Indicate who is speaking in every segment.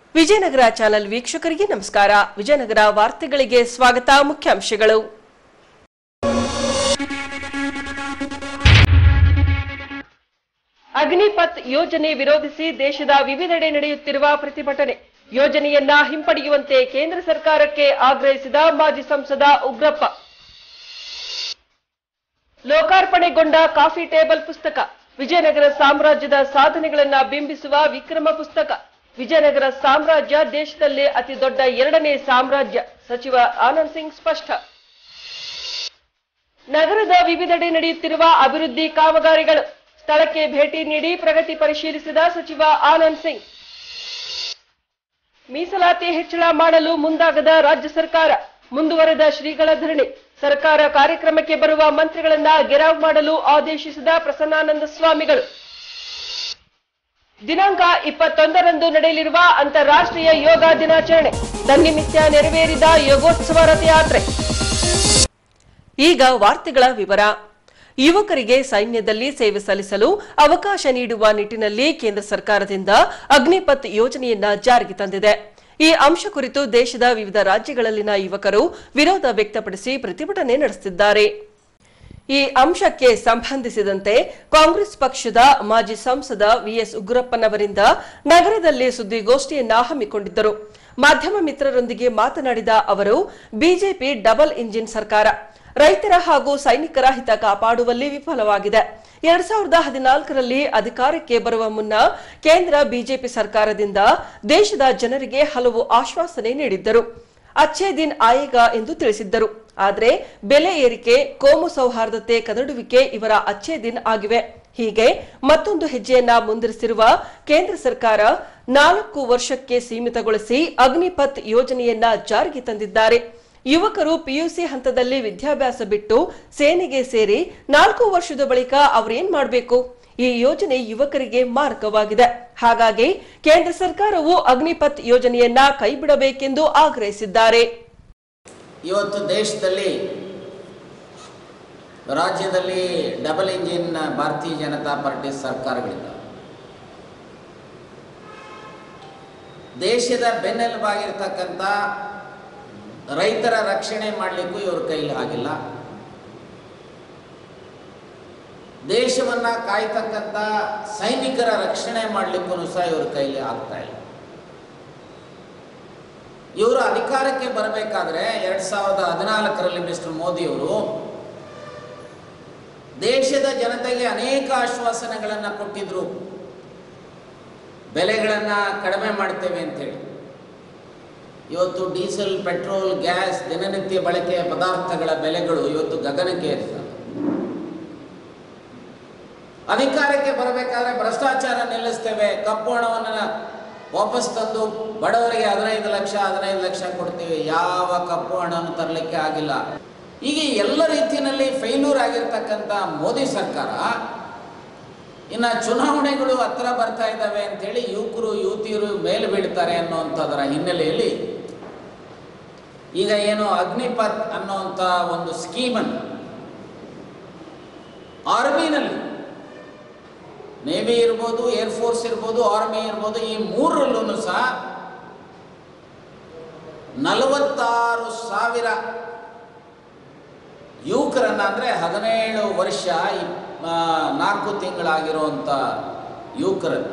Speaker 1: Vijayanagara channel ವೀಕ್ಷಕರಿಗೆ ನಮಸ್ಕಾರ ವಿಜಯನಗರ ವಾರ್ತೆಗಳಿಗೆ ಸ್ವಾಗತ ಮುಖ್ಯಾಂಶಗಳು ಅಗ್ನಿಪಥ್ ಯೋಜನೆ ವಿರೋಧಿಸಿ ದೇಶದ ವಿವಿಧೆಡೆ ನಡೆಯುತ್ತಿರುವ ಪ್ರತಿಭಟನೆ ಯೋಜನೆಯನ್ನ ಹಿಂಪಡೆಯುವಂತೆ ಕೇಂದ್ರ ಸರ್ಕಾರಕ್ಕೆ ಆಗ್ರಹಿಸಿದ ಮಾಜಿ ಸಂಸದ ಉಗ್ರಪ್ಪ ಲೋಕಾರ್ಪಣೆಗೊಂಡ ಕಾಫಿ ಟೇಬಲ್ ಪುಸ್ತಕ ವಿಜಯನಗರ ಸಾಮ್ರಾಜ್ಯದ ಸಾಧನೆಗಳನ್ನ ಬಿಂಬಿಸುವ ವಿಕ್ರಮ ಪುಸ್ತಕ ವಿಜಯನಗರ ಸಾಮ್ರಾಜ್ಯ ದೇಶದಲ್ಲೇ ಅತಿ ದೊಡ್ಡ ಎರಡನೇ ಸಾಮ್ರಾಜ್ಯ ಸಚಿವ ಆನಂದ್ ಸಿಂಗ್ ಸ್ಪಷ್ಟ ನಗರದ ವಿವಿಧೆಡೆ ನಡೆಯುತ್ತಿರುವ ಅಭಿವೃದ್ಧಿ ಕಾಮಗಾರಿಗಳು ಸ್ಥಳಕ್ಕೆ ಭೇಟಿ ನೀಡಿ ಪ್ರಗತಿ ಪರಿಶೀಲಿಸಿದ ಸಚಿವ ಆನಂದ್ ಸಿಂಗ್ ಮೀಸಲಾತಿ ಹೆಚ್ಚಳ ಮಾಡಲು ಮುಂದಾಗದ ರಾಜ್ಯ ಸರ್ಕಾರ ಮುಂದುವರೆದ ಶ್ರೀಗಳ ಧರಣಿ ಸರ್ಕಾರ ಕಾರ್ಯಕ್ರಮಕ್ಕೆ ಬರುವ ಮಂತ್ರಿಗಳನ್ನ ಗೆರಾವ್ ಮಾಡಲು ಆದೇಶಿಸಿದ ಪ್ರಸನ್ನಾನಂದ ಸ್ವಾಮಿಗಳು ದಿನಾಂಕ ಇಪ್ಪತ್ತೊಂದರಂದು ನಡೆಯಲಿರುವ ಅಂತಾರಾಷ್ಟ್ರೀಯ ಯೋಗ ದಿನಾಚರಣೆ ತನ್ನಿಮಿತ್ತ ನೆರವೇರಿದ ಯೋಗೋತ್ಸವ ರಥಯಾತ್ರೆ ಈಗ ವಾರ್ತೆಗಳ ವಿವರ ಯುವಕರಿಗೆ ಸೈನ್ಯದಲ್ಲಿ ಸೇವೆ ಸಲ್ಲಿಸಲು ಅವಕಾಶ ನೀಡುವ ನಿಟ್ಟಿನಲ್ಲಿ ಕೇಂದ್ರ ಸರ್ಕಾರದಿಂದ ಅಗ್ನಿಪಥ್ ಯೋಜನೆಯನ್ನ ಜಾರಿಗೆ ತಂದಿದೆ ಈ ಅಂಶ ಕುರಿತು ದೇಶದ ವಿವಿಧ ರಾಜ್ಯಗಳಲ್ಲಿನ ಯುವಕರು ವಿರೋಧ ವ್ಯಕ್ತಪಡಿಸಿ ಪ್ರತಿಭಟನೆ ನಡೆಸುತ್ತಿದ್ದಾರೆ ಈ ಅಂಶಕ್ಕೆ ಸಂಬಂಧಿಸಿದಂತೆ ಕಾಂಗ್ರೆಸ್ ಪಕ್ಷದ ಮಾಜಿ ಸಂಸದ ವಿಎಸ್ ಉಗ್ರಪ್ಪನವರಿಂದ ನಗರದಲ್ಲಿ ಸುದ್ದಿಗೋಷ್ಠಿಯನ್ನ ಹಮ್ಮಿಕೊಂಡಿದ್ದರು ಮಾಧ್ಯಮ ಮಿತ್ರರೊಂದಿಗೆ ಮಾತನಾಡಿದ ಅವರು ಬಿಜೆಪಿ ಡಬಲ್ ಇಂಜಿನ್ ಸರ್ಕಾರ ರೈತರ ಹಾಗೂ ಸೈನಿಕರ ಹಿತ ಕಾಪಾಡುವಲ್ಲಿ ವಿಫಲವಾಗಿದೆ ಎರಡ್ ಸಾವಿರದ ಹದಿನಾಲ್ಕರಲ್ಲಿ ಅಧಿಕಾರಕ್ಕೆ ಬರುವ ಮುನ್ನ ಕೇಂದ್ರ ಬಿಜೆಪಿ ಸರ್ಕಾರದಿಂದ ದೇಶದ ಜನರಿಗೆ ಹಲವು ಆಶ್ವಾಸನೆ ನೀಡಿದ್ದರು ಅಚ್ಚೇ ದಿನ್ ಆಯೇಗಾ ಎಂದು ತಿಳಿಸಿದ್ದರು ಆದರೆ ಬೆಲೆ ಏರಿಕೆ ಕೋಮು ಸೌಹಾರ್ದತೆ ಕದಡುವಿಕೆ ಇವರ ಅಚ್ಚೇ ದಿನ್ ಆಗಿವೆ ಹೀಗೆ ಮತ್ತೊಂದು ಹೆಜ್ಜೆಯನ್ನ ಮುಂದಿರಿಸಿರುವ ಕೇಂದ್ರ ಸರ್ಕಾರ ನಾಲ್ಕು ವರ್ಷಕ್ಕೆ ಸೀಮಿತಗೊಳಿಸಿ ಅಗ್ನಿಪಥ್ ಯೋಜನೆಯನ್ನ ಜಾರಿಗೆ ತಂದಿದ್ದಾರೆ ಯುವಕರು ಪಿಯುಸಿ ಹಂತದಲ್ಲಿ ವಿದ್ಯಾಭ್ಯಾಸ ಬಿಟ್ಟು ಸೇನೆಗೆ ಸೇರಿ ನಾಲ್ಕು ವರ್ಷದ ಬಳಿಕ ಅವರೇನ್ ಮಾಡಬೇಕು ಈ ಯೋಜನೆ ಯುವಕರಿಗೆ ಮಾರಕವಾಗಿದೆ ಹಾಗಾಗಿ ಕೇಂದ್ರ ಸರ್ಕಾರವು ಅಗ್ನಿಪಥ್ ಯೋಜನೆಯನ್ನ ಕೈಬಿಡಬೇಕೆಂದು ಆಗ್ರಹಿಸಿದ್ದಾರೆ
Speaker 2: ಇವತ್ತು ದೇಶದಲ್ಲಿ ರಾಜ್ಯದಲ್ಲಿ ಡಬಲ್ ಇಂಜಿನ್ ಭಾರತೀಯ ಜನತಾ ಪಾರ್ಟಿ ಸರ್ಕಾರಗಳಿಂದ ದೇಶದ ಬೆನ್ನೆಲುಬಾಗಿರ್ತಕ್ಕಂಥ ರೈತರ ರಕ್ಷಣೆ ಮಾಡಲಿಕ್ಕೂ ಇವ್ರ ಕೈಲಿ ಆಗಿಲ್ಲ ದೇಶವನ್ನ ಕಾಯ್ತಕ್ಕಂಥ ಸೈನಿಕರ ರಕ್ಷಣೆ ಮಾಡಲಿಕ್ಕೂ ಸಹ ಇವ್ರ ಕೈಲಿ ಆಗ್ತಾ ಇಲ್ಲ ಇವರು ಅಧಿಕಾರಕ್ಕೆ ಬರಬೇಕಾದ್ರೆ ಎರಡ್ ಸಾವಿರದ ಹದಿನಾಲ್ಕರಲ್ಲಿ ಮಿಸ್ಟರ್ ಮೋದಿಯವರು ದೇಶದ ಜನತೆಗೆ ಅನೇಕ ಆಶ್ವಾಸನೆಗಳನ್ನು ಕೊಟ್ಟಿದ್ರು ಬೆಲೆಗಳನ್ನು ಕಡಿಮೆ ಮಾಡ್ತೇವೆ ಅಂತೇಳಿ ಇವತ್ತು ಡೀಸೆಲ್ ಪೆಟ್ರೋಲ್ ಗ್ಯಾಸ್ ದಿನನಿತ್ಯ ಬಳಕೆಯ ಪದಾರ್ಥಗಳ ಬೆಲೆಗಳು ಇವತ್ತು ಗಗನಕ್ಕೆ ಏರಿರ್ತವೆ ಅಧಿಕಾರಕ್ಕೆ ಬರಬೇಕಾದ್ರೆ ಭ್ರಷ್ಟಾಚಾರ ನಿಲ್ಲಿಸ್ತೇವೆ ಕಪ್ಪು ಹಣವನ್ನು ವಾಪಸ್ ತಂದು ಬಡವರಿಗೆ ಹದಿನೈದು ಲಕ್ಷ ಹದಿನೈದು ಲಕ್ಷ ಕೊಡ್ತೀವಿ ಯಾವ ಕಪ್ಪು ಹಣವನ್ನು ತರಲಿಕ್ಕೆ ಆಗಿಲ್ಲ ಹೀಗೆ ಎಲ್ಲ ರೀತಿಯಲ್ಲಿ ಫೇಲ್ಯೂರ್ ಆಗಿರ್ತಕ್ಕಂಥ ಮೋದಿ ಸರ್ಕಾರ ಇನ್ನು ಚುನಾವಣೆಗಳು ಹತ್ರ ಬರ್ತಾ ಇದ್ದಾವೆ ಅಂತೇಳಿ ಯುವಕರು ಯುವತಿಯರು ಮೇಲೆ ಬೀಳ್ತಾರೆ ಅನ್ನುವಂಥದ್ದರ ಹಿನ್ನೆಲೆಯಲ್ಲಿ ಈಗ ಏನು ಅಗ್ನಿಪಥ್ ಅನ್ನುವಂಥ ಒಂದು ಸ್ಕೀಮನ್ನು ಆರ್ಮಿನಲ್ಲಿ ನೇವಿ ಇರ್ಬೋದು ಏರ್ ಫೋರ್ಸ್ ಇರ್ಬೋದು ಆರ್ಮಿ ಇರ್ಬೋದು ಈ ಮೂರರಲ್ಲೂ ಸಹ ನಲವತ್ತಾರು ಸಾವಿರ ಯುವಕರನ್ನ ಅಂದರೆ ಹದಿನೇಳು ವರ್ಷ ಇಪ್- ಆ, ನಾಲ್ಕು ತಿಂಗಳಾಗಿರುವಂಥ ಯುವಕರನ್ನು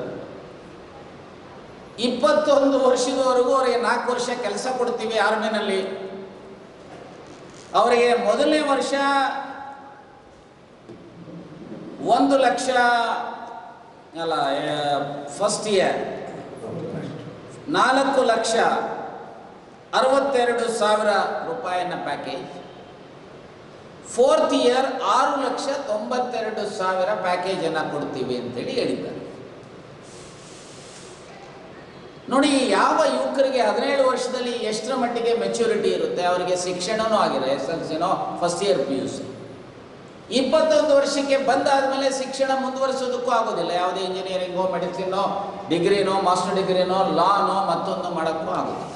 Speaker 2: ಇಪ್ಪತ್ತೊಂದು ವರ್ಷದವರೆಗೂ ಅವರಿಗೆ ನಾಲ್ಕು ವರ್ಷ ಕೆಲಸ ಕೊಡ್ತೀವಿ ಆರ್ಮಿನಲ್ಲಿ ಅವರಿಗೆ ಮೊದಲನೇ ವರ್ಷ ಒಂದು ಲಕ್ಷ ಅಲ್ಲ ಫಸ್ಟ್ ಇಯರ್ ನಾಲ್ಕು ಲಕ್ಷ ಅರವತ್ತೆರಡು ಸಾವಿರ ರೂಪಾಯಿನ ಪ್ಯಾಕೇಜ್ ಫೋರ್ತ್ ಇಯರ್ ಆರು ಲಕ್ಷ ತೊಂಬತ್ತೆರಡು ಸಾವಿರ ಪ್ಯಾಕೇಜನ್ನು ಕೊಡ್ತೀವಿ ಅಂತೇಳಿ ಹೇಳಿದ್ದಾರೆ ನೋಡಿ ಯಾವ ಯುವಕರಿಗೆ ಹದಿನೇಳು ವರ್ಷದಲ್ಲಿ ಎಷ್ಟರ ಮಟ್ಟಿಗೆ ಮೆಚ್ಯೂರಿಟಿ ಇರುತ್ತೆ ಅವರಿಗೆ ಶಿಕ್ಷಣನೂ ಆಗಿದೆ ಎಸ್ ಎಲ್ ಸಿನೋ first year P U C ಇಪ್ಪತ್ತೊಂದು ವರ್ಷಕ್ಕೆ ಬಂದಾದ್ಮೇಲೆ ಶಿಕ್ಷಣ ಮುಂದುವರಿಸೋದಕ್ಕೂ ಆಗೋದಿಲ್ಲ ಯಾವುದೇ ಇಂಜಿನಿಯರಿಂಗೋ ಮೆಡಿಸಿನೋ ಡಿಗ್ರಿನೋ ಮಾಸ್ಟರ್ ಡಿಗ್ರಿನೋ ಲಾನೋ ಮತ್ತೊಂದು ಮಾಡೋಕ್ಕೂ ಆಗೋದಿಲ್ಲ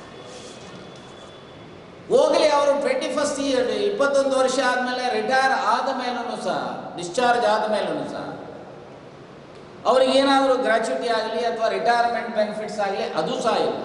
Speaker 2: ಹೋಗಲಿ ಅವರು ಟ್ವೆಂಟಿ ಫಸ್ಟ್ ಇಯರ್ ಇಪ್ಪತ್ತೊಂದು ವರ್ಷ ಆದಮೇಲೆ ರಿಟೈರ್ ಆದ ಮೇಲೂ ಸಹ ಡಿಸ್ಚಾರ್ಜ್ ಆದ ಮೇಲೂ ಸಹ ಅವ್ರಿಗೇನಾದರೂ ಗ್ರ್ಯಾಚುಟಿ ಆಗಲಿ ಅಥವಾ ರಿಟೈರ್ಮೆಂಟ್ ಬೆನಿಫಿಟ್ಸ್ ಆಗಲಿ ಅದು ಸಹ ಇಲ್ಲ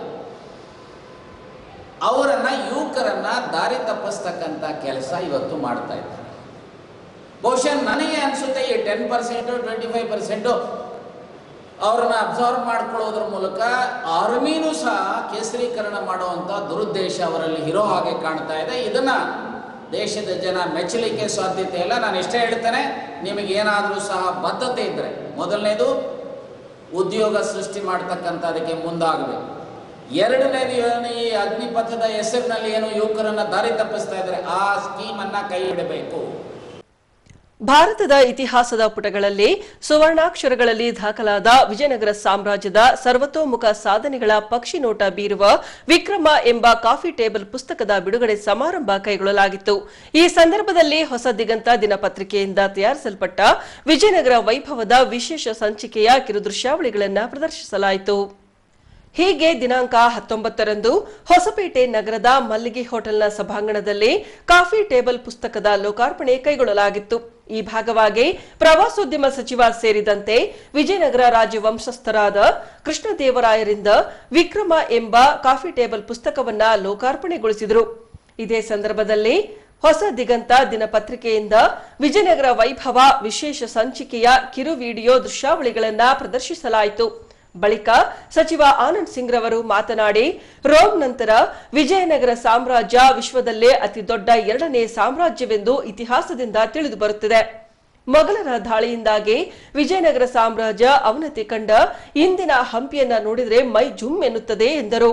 Speaker 2: ಅವರನ್ನ ಯುವಕರನ್ನ ದಾರಿ ತಪ್ಪಿಸ್ತಕ್ಕಂಥ ಕೆಲಸ ಇವತ್ತು ಮಾಡ್ತಾ ಇದ್ದಾರೆ ಬಹುಶಃ ನನಗೆ ಅನಿಸುತ್ತೆ ಈ ten percent twenty five percent ಅವ್ರನ್ನ ಅಬ್ಸರ್ವ್ ಮಾಡ್ಕೊಳ್ಳೋದ್ರ ಮೂಲಕ ಆರ್ಮಿನೂ ಸಹ ಕೇಸರೀಕರಣ ಮಾಡುವಂಥ ದುರುದ್ದೇಶ ಅವರಲ್ಲಿ ಇರೋ ಹಾಗೆ ಕಾಣ್ತಾ ಇದೆ ಇದನ್ನ ದೇಶದ ಜನ ಮೆಚ್ಚಲಿಕ್ಕೆ ಸಾಧ್ಯತೆ ಇಲ್ಲ ನಾನು ಇಷ್ಟೇ ಹೇಳ್ತೇನೆ ನಿಮಗೆ ಏನಾದರೂ ಸಹ ಬದ್ಧತೆ ಇದ್ದರೆ ಮೊದಲನೇದು ಉದ್ಯೋಗ ಸೃಷ್ಟಿ ಮಾಡ್ತಕ್ಕಂಥದಕ್ಕೆ ಮುಂದಾಗಬೇಕು ಎರಡನೇದು ಏನು ಈ ಅಗ್ನಿಪಥದ ಹೆಸರಿನಲ್ಲಿ ಏನು ಯುವಕರನ್ನ ದಾರಿ ತಪ್ಪಿಸ್ತಾ ಇದ್ದಾರೆ ಆ ಸ್ಕೀಮನ್ನು ಕೈ ಬಿಡಬೇಕು
Speaker 1: ಭಾರತದ ಇತಿಹಾಸದ ಪುಟಗಳಲ್ಲಿ ಸುವರ್ಣಾಕ್ಷರಗಳಲ್ಲಿ ದಾಖಲಾದ ವಿಜಯನಗರ ಸಾಮ್ರಾಜ್ಯದ ಸರ್ವತೋಮುಖ ಸಾಧನೆಗಳ ಪಕ್ಷಿ ನೋಟ ಬೀರುವ ವಿಕ್ರಮ ಎಂಬ ಕಾಫಿ ಟೇಬಲ್ ಪುಸ್ತಕದ ಬಿಡುಗಡೆ ಸಮಾರಂಭ ಕೈಗೊಳ್ಳಲಾಗಿತ್ತು ಈ ಸಂದರ್ಭದಲ್ಲಿ ಹೊಸ ದಿಗಂತ ದಿನಪತ್ರಿಕೆಯಿಂದ ತಯಾರಿಸಲ್ಪಟ್ಟ ವಿಜಯನಗರ ವೈಭವದ ವಿಶೇಷ ಸಂಚಿಕೆಯ ಕಿರುದೃಶ್ಯಾವಳಿಗಳನ್ನು ಪ್ರದರ್ಶಿಸಲಾಯಿತು ಹೀಗೆ ದಿನಾಂಕ ಹತ್ತೊಂಬತ್ತರಂದು ಹೊಸಪೇಟೆ ನಗರದ ಮಲ್ಲಿಗೆ ಹೋಟೆಲ್ನ ಸಭಾಂಗಣದಲ್ಲಿ ಕಾಫಿ ಟೇಬಲ್ ಪುಸ್ತಕದ ಲೋಕಾರ್ಪಣೆ ಕೈಗೊಳ್ಳಲಾಗಿತ್ತು ಈ ಭಾಗವಾಗಿ ಪ್ರವಾಸೋದ್ಯಮ ಸಚಿವ ಸೇರಿದಂತೆ ವಿಜಯನಗರ ರಾಜವಂಶಸ್ಥರಾದ ಕೃಷ್ಣದೇವರಾಯರಿಂದ ವಿಕ್ರಮ ಎಂಬ ಕಾಫಿ ಟೇಬಲ್ ಪುಸ್ತಕವನ್ನ ಲೋಕಾರ್ಪಣೆಗೊಳಿಸಿದರು ಇದೇ ಸಂದರ್ಭದಲ್ಲಿ ಹೊಸ ದಿಗಂತ ದಿನಪತ್ರಿಕೆಯಿಂದ ವಿಜಯನಗರ ವೈಭವ ವಿಶೇಷ ಸಂಚಿಕೆಯ ಕಿರು ವಿಡಿಯೋ ದೃಶ್ಯಾವಳಿಗಳನ್ನ ಪ್ರದರ್ಶಿಸಲಾಯಿತು ಬಳಿಕ ಸಚಿವ ಆನಂದ್ ಸಿಂಗ್ ರವರು ಮಾತನಾಡಿ ರೋಮ್ ನಂತರ ವಿಜಯನಗರ ಸಾಮ್ರಾಜ್ಯ ವಿಶ್ವದಲ್ಲೇ ಅತಿ ದೊಡ್ಡ ಎರಡನೇ ಸಾಮ್ರಾಜ್ಯವೆಂದು ಇತಿಹಾಸದಿಂದ ತಿಳಿದು ಬರುತ್ತಿದೆ ಮೊಘಲರ ದಾಳಿಯಿಂದಾಗಿ ವಿಜಯನಗರ ಸಾಮ್ರಾಜ್ಯ ಅವನತಿ ಕಂಡ ಇಂದಿನ ಹಂಪಿಯನ್ನ ನೋಡಿದರೆ ಮೈ ಜುಮ್ ಎನ್ನುತ್ತದೆ ಎಂದರು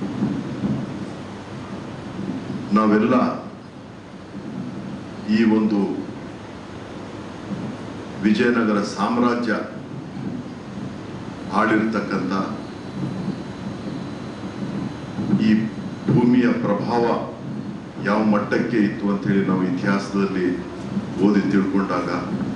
Speaker 3: ನಾವೆಲ್ಲ ಈ ಒಂದು ವಿಜಯನಗರ ಸಾಮ್ರಾಜ್ಯ ಆಳಿರ್ತಕ್ಕಂಥ ಈ ಭೂಮಿಯ ಪ್ರಭಾವ ಯಾವ ಮಟ್ಟಕ್ಕೆ ಇತ್ತು ಅಂತೇಳಿ ನಾವು ಇತಿಹಾಸದಲ್ಲಿ ಓದಿ ತಿಳ್ಕೊಂಡಾಗ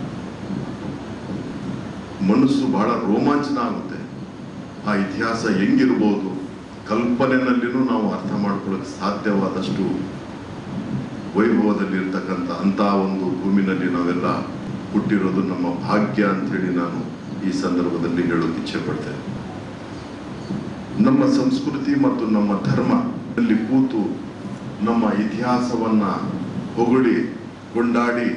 Speaker 3: ಮನಸ್ಸು ಬಹಳ ರೋಮಾಂಚನ ಆಗುತ್ತೆ ಆ ಇತಿಹಾಸ ಹೆಂಗಿರ್ಬೋದು ಕಲ್ಪನೆನಲ್ಲಿನೂ ನಾವು ಅರ್ಥ ಮಾಡ್ಕೊಳ್ಳೋಕೆ ಸಾಧ್ಯವಾದಷ್ಟು ವೈಭವದಲ್ಲಿರ್ತಕ್ಕಂಥ ಅಂತ ಒಂದು ಭೂಮಿನಲ್ಲಿ ನಾವೆಲ್ಲ ಹುಟ್ಟಿರೋದು ನಮ್ಮ ಭಾಗ್ಯ ಅಂಥೇಳಿ ನಾನು ಈ ಸಂದರ್ಭದಲ್ಲಿ ಹೇಳೋಕೆ ಇಚ್ಛೆ ಪಡ್ತೇನೆ ನಮ್ಮ ಸಂಸ್ಕೃತಿ ಮತ್ತು ನಮ್ಮ ಧರ್ಮ ಅಲ್ಲಿ ಕೂತು ನಮ್ಮ ಇತಿಹಾಸವನ್ನ ಹೊಗಳಿ ಕೊಂಡಾಡಿ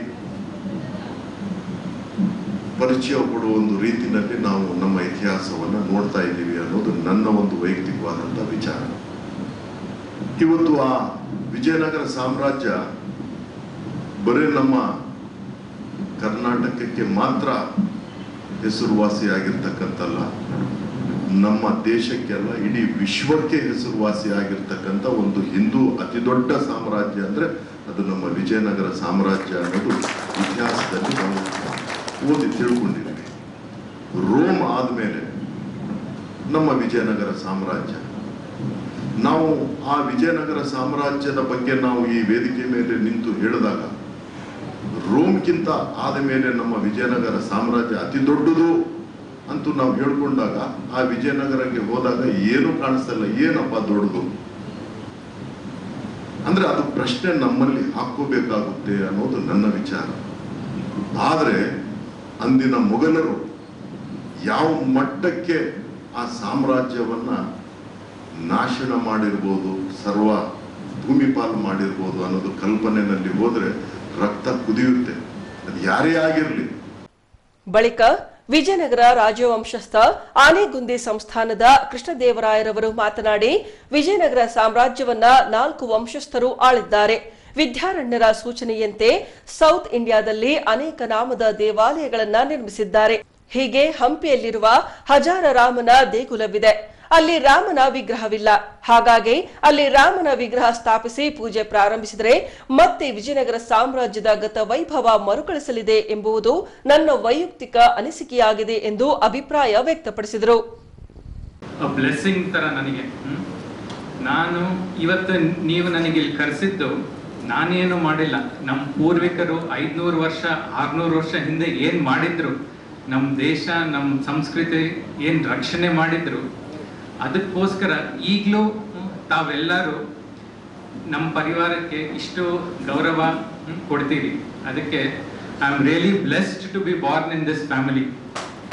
Speaker 3: ಪರಿಚಯ ಕೊಡುವ ಒಂದು ರೀತಿನಲ್ಲಿ ನಾವು ನಮ್ಮ ಇತಿಹಾಸವನ್ನ ನೋಡ್ತಾ ಇದ್ದೀವಿ ಅನ್ನೋದು ನನ್ನ ಒಂದು ವೈಯಕ್ತಿಕವಾದಂಥ ವಿಚಾರ ಇವತ್ತು ಆ ವಿಜಯನಗರ ಸಾಮ್ರಾಜ್ಯ ಬರೀ ನಮ್ಮ ಕರ್ನಾಟಕಕ್ಕೆ ಮಾತ್ರ ಹೆಸರುವಾಸಿಯಾಗಿರ್ತಕ್ಕಂಥಲ್ಲ ನಮ್ಮ ದೇಶಕ್ಕೆಲ್ಲ ಇಡೀ ವಿಶ್ವಕ್ಕೆ ಹೆಸರುವಾಸಿಯಾಗಿರ್ತಕ್ಕಂಥ ಒಂದು ಹಿಂದೂ ಅತಿ ದೊಡ್ಡ ಸಾಮ್ರಾಜ್ಯ ಅಂದ್ರೆ ಅದು ನಮ್ಮ ವಿಜಯನಗರ ಸಾಮ್ರಾಜ್ಯ ಅನ್ನೋದು ಇತಿಹಾಸದಲ್ಲಿ ನಾವು ಓದಿ ತಿಳ್ಕೊಂಡಿದ್ದೀವಿ ರೋಮ್ ಆದ್ಮೇಲೆ ನಮ್ಮ ವಿಜಯನಗರ ಸಾಮ್ರಾಜ್ಯ ನಾವು ಆ ವಿಜಯನಗರ ಸಾಮ್ರಾಜ್ಯದ ಬಗ್ಗೆ ನಾವು ಈ ವೇದಿಕೆ ಮೇಲೆ ನಿಂತು ಹೇಳಿದಾಗ ರೋಮ್ಗಿಂತ ಆದ ಮೇಲೆ ನಮ್ಮ ವಿಜಯನಗರ ಸಾಮ್ರಾಜ್ಯ ಅತಿ ದೊಡ್ಡದು ಅಂತೂ ನಾವು ಹೇಳ್ಕೊಂಡಾಗ ಆ ವಿಜಯನಗರಕ್ಕೆ ಹೋದಾಗ ಏನು ಕಾಣಿಸ್ತಲ್ಲ ಏನಪ್ಪ ದೊಡ್ಡದು ಅಂದ್ರೆ ಅದು ಪ್ರಶ್ನೆ ನಮ್ಮಲ್ಲಿ ಹಾಕೋಬೇಕಾಗುತ್ತೆ ಅನ್ನೋದು ನನ್ನ ವಿಚಾರ ಆದರೆ ಅಂದಿನ ಮೊಘಲರು ಯಾವ ಮಟ್ಟಕ್ಕೆ ಆ ಸಾಮ್ರಾಜ್ಯವನ್ನ ನಾಶನ ಮಾಡಿರ್ಬೋದು ಸರ್ವ ಭೂಮಿಪಾಲು ಮಾಡಿರ್ಬೋದು ಅನ್ನೋದು ಕಲ್ಪನೆಯಲ್ಲಿ ಹೋದ್ರೆ ರಕ್ತ ಕುದಿಯುತ್ತೆ ಅದು ಯಾರೇ ಆಗಿರಲಿ
Speaker 1: ಬಳಿಕ ವಿಜಯನಗರ ರಾಜವಂಶಸ್ಥ ಆನೆಗುಂದಿ ಸಂಸ್ಥಾನದ ಕೃಷ್ಣದೇವರಾಯರವರು ಮಾತನಾಡಿ ವಿಜಯನಗರ ಸಾಮ್ರಾಜ್ಯವನ್ನ ನಾಲ್ಕು ವಂಶಸ್ಥರು ಆಳಿದ್ದಾರೆ ವಿದ್ಯಾರಣ್ಯರ ಸೂಚನೆಯಂತೆ ಸೌತ್ ಇಂಡಿಯಾದಲ್ಲಿ ಅನೇಕ ನಾಮದ ದೇವಾಲಯಗಳನ್ನ ನಿರ್ಮಿಸಿದ್ದಾರೆ ಹೀಗೆ ಹಂಪಿಯಲ್ಲಿರುವ ಹಜಾರ ರಾಮನ ದೇಗುಲವಿದೆ ಅಲ್ಲಿ ರಾಮನ ವಿಗ್ರಹವಿಲ್ಲ ಹಾಗಾಗಿ ಅಲ್ಲಿ ರಾಮನ ವಿಗ್ರಹ ಸ್ಥಾಪಿಸಿ ಪೂಜೆ ಪ್ರಾರಂಭಿಸಿದರೆ ಮತ್ತೆ ವಿಜಯನಗರ ಸಾಮ್ರಾಜ್ಯದ ಗತ ವೈಭವ ಮರುಕಳಿಸಲಿದೆ ಎಂಬುದು ನನ್ನ ವೈಯಕ್ತಿಕ ಅನಿಸಿಕೆಯಾಗಿದೆ ಎಂದು ಅಭಿಪ್ರಾಯ ವ್ಯಕ್ತಪಡಿಸಿದರು
Speaker 4: ಬ್ಲೆಸ್ಸಿಂಗ್ ತರ ನನಗೆ ಹ್ಮ್? ನಾನು ಇವತ್ತು ನೀವು ನನಗೆ ಇಲ್ಲಿ ಕರೆಸಿದ್ದು ನಾನೇನು ಮಾಡಿಲ್ಲ ನಮ್ಮ ಪೂರ್ವಿಕರು ಐದ್ನೂರು ವರ್ಷ ಆರ್ನೂರು ವರ್ಷ ಹಿಂದೆ ಏನ್ ಮಾಡಿದ್ರು ನಮ್ಮ ದೇಶ ನಮ್ಮ ಸಂಸ್ಕೃತಿ ಏನ್ ರಕ್ಷಣೆ ಮಾಡಿದ್ರು ಅದಕ್ಕೋಸ್ಕರ ಈಗಲೂ ತಾವೆಲ್ಲರೂ ನಮ್ಮ ಪರಿವಾರಕ್ಕೆ ಇಷ್ಟು ಗೌರವ ಹ್ಮ್, ಕೊಡ್ತೀರಿ ಅದಕ್ಕೆ I am really blessed to be born in this family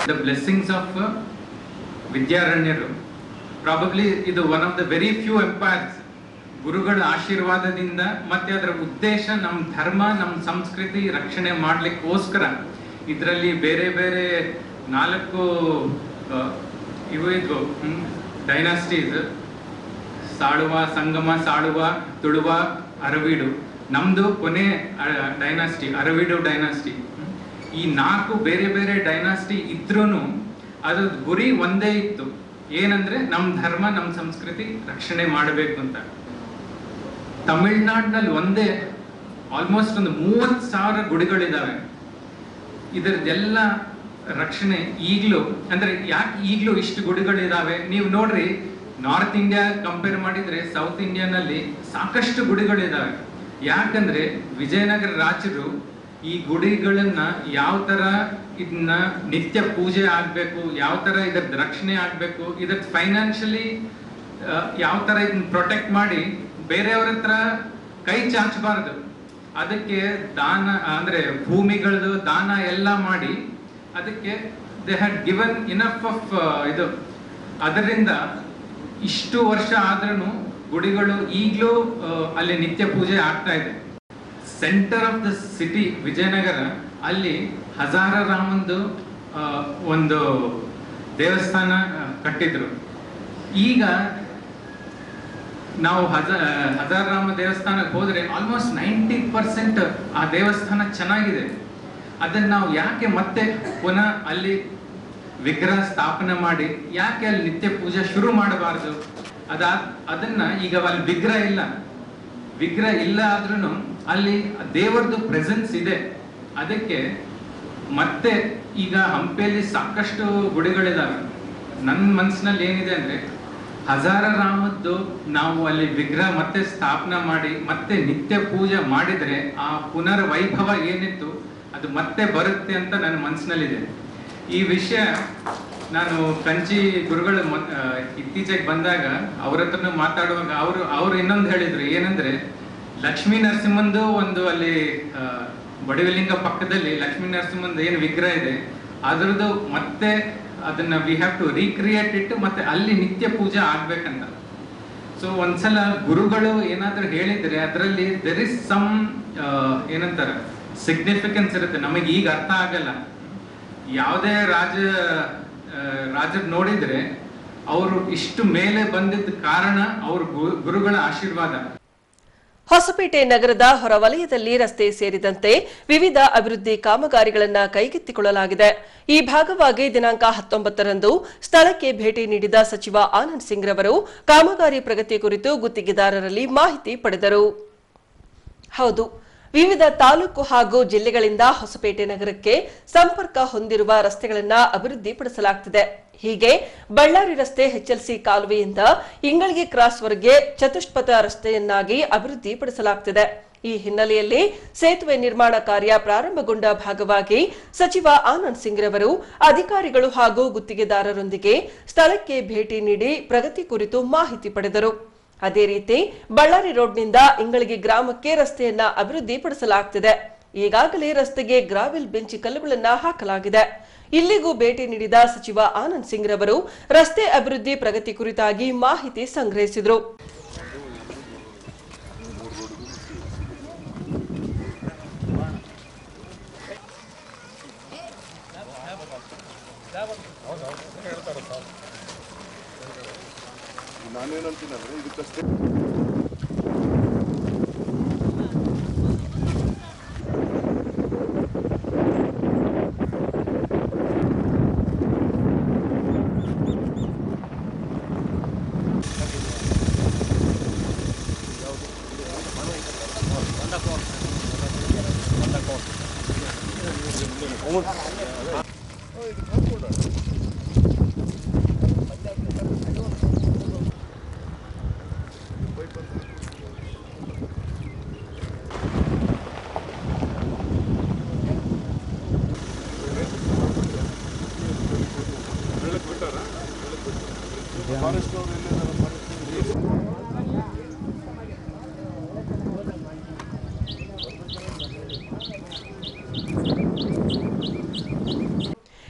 Speaker 4: the blessings of ವಿದ್ಯಾರಣ್ಯರು ಪ್ರಾಬಬ್ಲಿ ಇದು one of the very few empires ಗುರುಗಳ ಆಶೀರ್ವಾದದಿಂದ ಮತ್ತೆ ಅದರ ಉದ್ದೇಶ ನಮ್ಮ ಧರ್ಮ ನಮ್ಮ ಸಂಸ್ಕೃತಿ ರಕ್ಷಣೆ ಮಾಡ್ಲಿಕ್ಕೋಸ್ಕರ ಇದರಲ್ಲಿ ಬೇರೆ ಬೇರೆ ನಾಲ್ಕು ಆ, ಇವು ಇದ್ವು ಡೈನಾಸ್ಟೀಸ್ ಸಾಳುವ ಸಂಗಮ ಸಾಳುವ ತುಳುವ ಅರವೀಡು ನಮ್ದು ಕೊನೆ ಡೈನಾಸ್ಟಿ ಅರವೀಡು ಡೈನಾಸ್ಟಿ ಈ ನಾಲ್ಕು ಬೇರೆ ಬೇರೆ ಡೈನಾಸ್ಟಿ ಇದ್ರೂನು ಅದ್ರ ಗುರಿ ಒಂದೇ ಇತ್ತು ಏನಂದ್ರೆ ನಮ್ಮ ಧರ್ಮ ನಮ್ಮ ಸಂಸ್ಕೃತಿ ರಕ್ಷಣೆ ಮಾಡಬೇಕು ಅಂತ ತಮಿಳ್ನಾಡಿನಲ್ಲಿ ಒಂದೇ ಆಲ್ಮೋಸ್ಟ್ ಒಂದು ಮೂವತ್ತು ಸಾವಿರ ಗುಡಿಗಳಿದಾವೆ ಇದರದೆಲ್ಲ ರಕ್ಷಣೆ ಈಗಲೂ ಅಂದ್ರೆ ಯಾಕೆ ಈಗಲೂ ಇಷ್ಟು ಗುಡಿಗಳಿದಾವೆ ನೀವು ನೋಡ್ರಿ ನಾರ್ತ್ ಇಂಡಿಯಾ ಕಂಪೇರ್ ಮಾಡಿದ್ರೆ ಸೌತ್ ಇಂಡಿಯಾನಲ್ಲಿ ಸಾಕಷ್ಟು ಗುಡಿಗಳಿದಾವೆ ಯಾಕಂದ್ರೆ ವಿಜಯನಗರ ರಾಜರು ಈ ಗುಡಿಗಳನ್ನ ಯಾವ ತರ ಇದನ್ನ ನಿತ್ಯ ಪೂಜೆ ಆಗ್ಬೇಕು ಯಾವ ತರ ಇದರದ ರಕ್ಷಣೆ ಆಗ್ಬೇಕು ಇದರ ಫೈನಾನ್ಷಿಯಲಿ ಯಾವ ತರ ಇದನ್ನ ಪ್ರೊಟೆಕ್ಟ್ ಮಾಡಿ ಬೇರೆಯವ್ರ ಹತ್ರ ಕೈ ಚಾಚಬಾರದು ಅದಕ್ಕೆ ದಾನ ಅಂದ್ರೆ ಭೂಮಿಗಳದು ದಾನ ಎಲ್ಲ ಮಾಡಿ ಅದಕ್ಕೆ they had given enough of ಇದು ಅದರಿಂದ ಇಷ್ಟು ವರ್ಷ ಆದ್ರೂ ಗುಡಿಗಳು ಈಗಲೂ ಅಲ್ಲಿ ನಿತ್ಯ ಪೂಜೆ ಆಗ್ತಾ ಇದೆ centre of the city Vijayanagara ಅಲ್ಲಿ ಹಜಾರ ರಾಮಂದು ಆ, ಒಂದು ದೇವಸ್ಥಾನ ಆ, ಕಟ್ಟಿದ್ರು ಈಗ ನಾವು ಹಜ ಹಜಾರಾಮ ದೇವಸ್ಥಾನಕ್ಕೆ ಹೋದ್ರೆ ಆಲ್ಮೋಸ್ಟ್ ನೈಂಟಿ ಪರ್ಸೆಂಟ್ ಆ ದೇವಸ್ಥಾನ ಚೆನ್ನಾಗಿದೆ ಅದನ್ನ ನಾವು ಯಾಕೆ ಮತ್ತೆ ಪುನಃ ಅಲ್ಲಿ ವಿಗ್ರಹ ಸ್ಥಾಪನೆ ಮಾಡಿ ಯಾಕೆ ಅಲ್ಲಿ ನಿತ್ಯ ಪೂಜೆ ಶುರು ಮಾಡಬಾರದು ಅದಾ ಅದನ್ನ ಈಗ ಅಲ್ಲಿ ವಿಗ್ರಹ ಇಲ್ಲ ವಿಗ್ರಹ ಇಲ್ಲ ಆದ್ರೂ ಅಲ್ಲಿ ದೇವರದು ಪ್ರೆಸೆನ್ಸ್ ಇದೆ ಅದಕ್ಕೆ ಮತ್ತೆ ಈಗ ಹಂಪಿಯಲ್ಲಿ ಸಾಕಷ್ಟು ಗುಡಿಗಳಿದಾವೆ ನನ್ನ ಮನಸ್ಸಿನಲ್ಲಿ ಏನಿದೆ ಅಂದ್ರೆ ಹಜಾರ ರಾಮದ್ದು ನಾವು ಅಲ್ಲಿ ವಿಗ್ರಹ ಮತ್ತೆ ಸ್ಥಾಪನೆ ಮಾಡಿ ಮತ್ತೆ ನಿತ್ಯ ಪೂಜೆ ಮಾಡಿದ್ರೆ ಆ ಪುನರ್ ವೈಭವ ಏನಿತ್ತು ಅದು ಮತ್ತೆ ಬರುತ್ತೆ ಅಂತ ನನ್ನ ಮನಸ್ಸಿನಲ್ಲಿದೆ ಈ ವಿಷಯ ನಾನು ಕಂಚಿ ಗುರುಗಳು ಮತ್- ಆ, ಇತ್ತೀಚೆಗೆ ಬಂದಾಗ ಅವ್ರ ಹತ್ರನೂ ಮಾತಾಡುವಾಗ ಅವರು ಅವ್ರು ಇನ್ನೊಂದು ಹೇಳಿದ್ರು ಏನಂದ್ರೆ ಲಕ್ಷ್ಮೀ ನರಸಿಂಹಂದು ಒಂದು ಅಲ್ಲಿ ಆ, ಬಡವಿಲಿಂಗ ಪಕ್ಕದಲ್ಲಿ ಲಕ್ಷ್ಮೀ ನರಸಿಂಹಂದು ಏನು ವಿಗ್ರಹ ಇದೆ ಅದ್ರದ್ದು ಮತ್ತೆ ಅದನ್ನ ವಿ ಹ್ಯಾವ್ ಟು ರೀಕ್ರಿಯೇಟ್ ಇಟ್ಟು ಮತ್ತೆ ಅಲ್ಲಿ ನಿತ್ಯ ಪೂಜೆ ಆಗ್ಬೇಕಂತ ಸೊ ಒಂದ್ಸಲ ಗುರುಗಳು ಏನಾದ್ರೂ ಹೇಳಿದ್ರೆ ಅದರಲ್ಲಿ ದೆರ್ ಇಸ್ ಸಮ್ ಏನಂತಾರೆ ಸಿಗ್ನಿಫಿಕೆನ್ಸ್ ಇರುತ್ತೆ ನಮಗೆ ಈಗ ಅರ್ಥ ಆಗಲ್ಲ ಯಾವುದೇ ರಾಜ ಆ, ರಾಜರ್ ನೋಡಿದ್ರೆ ಅವರು ಇಷ್ಟು ಮೇಲೆ ಬಂದಿದ್ದ ಕಾರಣ ಅವ್ರ ಗು- ಗುರುಗಳ ಆಶೀರ್ವಾದ
Speaker 1: ಹೊಸಪೇಟೆ ನಗರದ ಹೊರವಲಯದಲ್ಲಿ ರಸ್ತೆ ಸೇರಿದಂತೆ ವಿವಿಧ ಅಭಿವೃದ್ಧಿ ಕಾಮಗಾರಿಗಳನ್ನು ಕೈಗೆತ್ತಿಕೊಳ್ಳಲಾಗಿದೆ ಈ ಭಾಗವಾಗಿ ದಿನಾಂಕ ಹತ್ತೊಂಬತ್ತರಂದು ಸ್ಥಳಕ್ಕೆ ಭೇಟಿ ನೀಡಿದ ಸಚಿವ ಆನಂದ್ ಸಿಂಗ್ ರವರು ಕಾಮಗಾರಿ ಪ್ರಗತಿ ಕುರಿತು ಗುತ್ತಿಗೆದಾರರಲ್ಲಿ ಮಾಹಿತಿ ಪಡೆದರು ಹೌದು ವಿವಿಧ ತಾಲೂಕು ಹಾಗೂ ಜಿಲ್ಲೆಗಳಿಂದ ಹೊಸಪೇಟೆ ನಗರಕ್ಕೆ ಸಂಪರ್ಕ ಹೊಂದಿರುವ ರಸ್ತೆಗಳನ್ನು ಅಭಿವೃದ್ಧಿಪಡಿಸಲಾಗುತ್ತಿದೆ ಹೀಗೆ ಬಳ್ಳಾರಿ ರಸ್ತೆ ಎಚ್ಎಲ್ಸಿ ಕಾಲುವೆಯಿಂದ ಇಂಗಳಿಗೆ ಕ್ರಾಸ್ವರೆಗೆ ಚತುಷ್ಪಥ ರಸ್ತೆಯನ್ನಾಗಿ ಅಭಿವೃದ್ಧಿಪಡಿಸಲಾಗುತ್ತಿದೆ ಈ ಹಿನ್ನೆಲೆಯಲ್ಲಿ ಸೇತುವೆ ನಿರ್ಮಾಣ ಕಾರ್ಯ ಪ್ರಾರಂಭಗೊಂಡ ಭಾಗವಾಗಿ ಸಚಿವ ಆನಂದ್ ಸಿಂಗ್ ರವರು ಅಧಿಕಾರಿಗಳು ಹಾಗೂ ಗುತ್ತಿಗೆದಾರರೊಂದಿಗೆ ಸ್ಥಳಕ್ಕೆ ಭೇಟಿ ನೀಡಿ ಪ್ರಗತಿ ಕುರಿತು ಮಾಹಿತಿ ಪಡೆದರು ಅದೇ ರೀತಿ ಬಳ್ಳಾರಿ ರೋಡ್ನಿಂದ ಇಂಗಳಗಿ ಗ್ರಾಮಕ್ಕೆ ರಸ್ತೆಯನ್ನ ಅಭಿವೃದ್ಧಿಪಡಿಸಲಾಗುತ್ತಿದೆ ಈಗಾಗಲೇ ರಸ್ತೆಗೆ ಗ್ರಾವೆಲ್ ಬೆಂಚಿ ಕಲ್ಲುಗಳನ್ನ ಹಾಕಲಾಗಿದೆ ಇಲ್ಲಿಗೂ ಭೇಟಿ ನೀಡಿದ ಸಚಿವ ಆನಂದ್ ಸಿಂಗ್ ರವರು ರಸ್ತೆ ಅಭಿವೃದ್ಧಿ ಪ್ರಗತಿ ಕುರಿತಾಗಿ ಮಾಹಿತಿ ಸಂಗ್ರಹಿಸಿದರು
Speaker 3: ನಾನೇನಂತೀನಂದ್ರೆ ಇದಕ್ಕಷ್ಟೇ